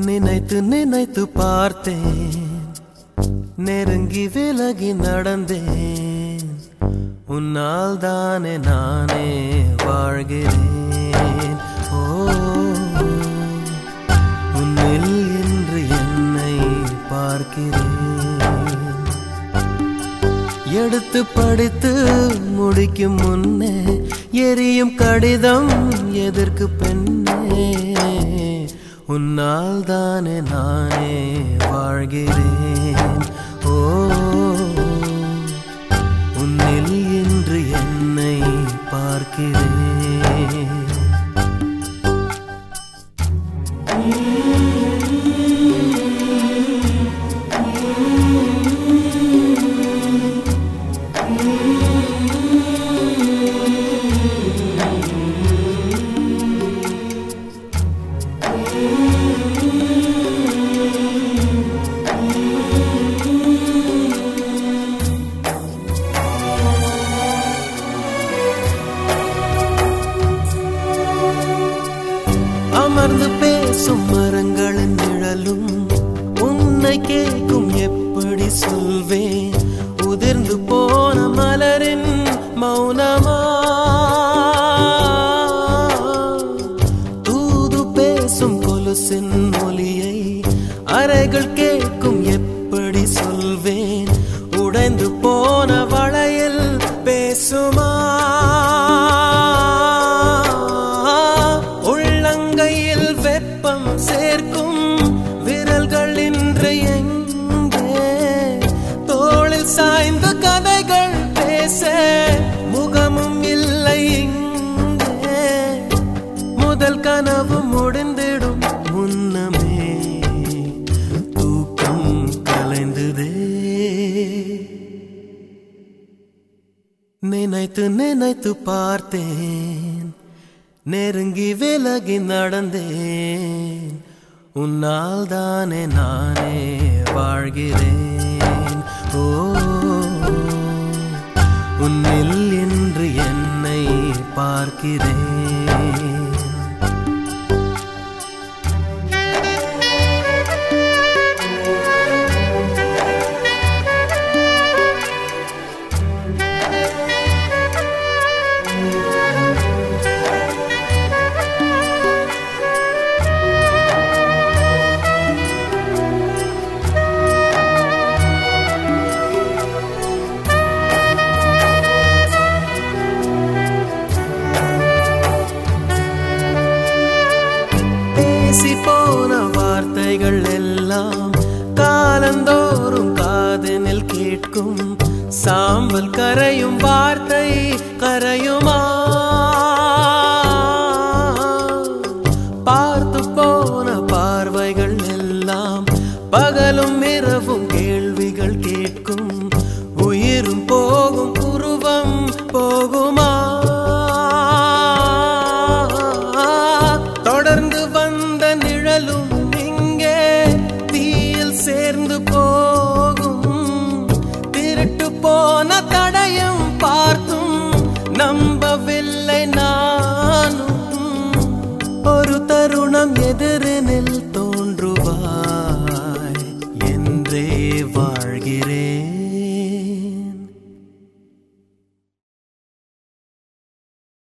நினைத்து நினைத்து பார்த்தேன் நெருங்கி விலகி நடந்தேன் உன்னால் தானே நானே வாழ்கிறேன் ஓ உன்னில் என்று என்னை பார்க்கிறேன் எடுத்து படித்து முடிக்கும் முன்னே எரியும் கடிதம் எதற்கு பெண்ணே உன்னால் தானே நானே வாழ்கிறேன் ஓ உன்னில் என்று என்னை பார்க்கிறேன் அமர்ந்து பேசும் மரங்களின் நிழலும் உன்னை கேட்கும் எப்படி சொல்வேன் உதிர்ந்து போன மலரின் மௌனமா தூது பேசும் கொலுசின் ஒலியை அறைகள் கேட்கும் எப்படி சொல்வேன் உடைந்து போன வளையல் பேசுமா உள்ளங்கையில் வெப்பம் சேர்க்கும் விரல்கள் இன்று எங்கே தோளில் சாய்ந்து கதைகள் பேச முகமும் இல்லை இங்கே முதல் கனவு முடிந்திடும் முன்னமே தூக்கம் கலைந்ததே நினைத்து நினைத்து பார்த்தேன் நெருங்கி விலகி நடந்தேன் உன்னால் தானே நானே வாழ்கிறேன் ஓ உன்னில் என்று என்னை பார்க்கிறேன் பேசி போன வார்த்தைகள் எல்லாம் காலந்தோறும் காதனில் கேட்கும் சாம்பல் கரையும் வார்த்தை கரையுமா பார்த்து போன பார்வைகள் எல்லாம் பகலும் இரவும் கேள்விகள் கேட்கும் உயிரும் போகும் உருவம் போகுமா தொடர்ந்து வந்த நிழலும் இங்கே தீயில் சேர்ந்து போகும் திருட்டு போன தடையும் பார்த்தும் நம்பவில்லை நானும் ஒரு தருணம் எதிரினில் தோன்றும்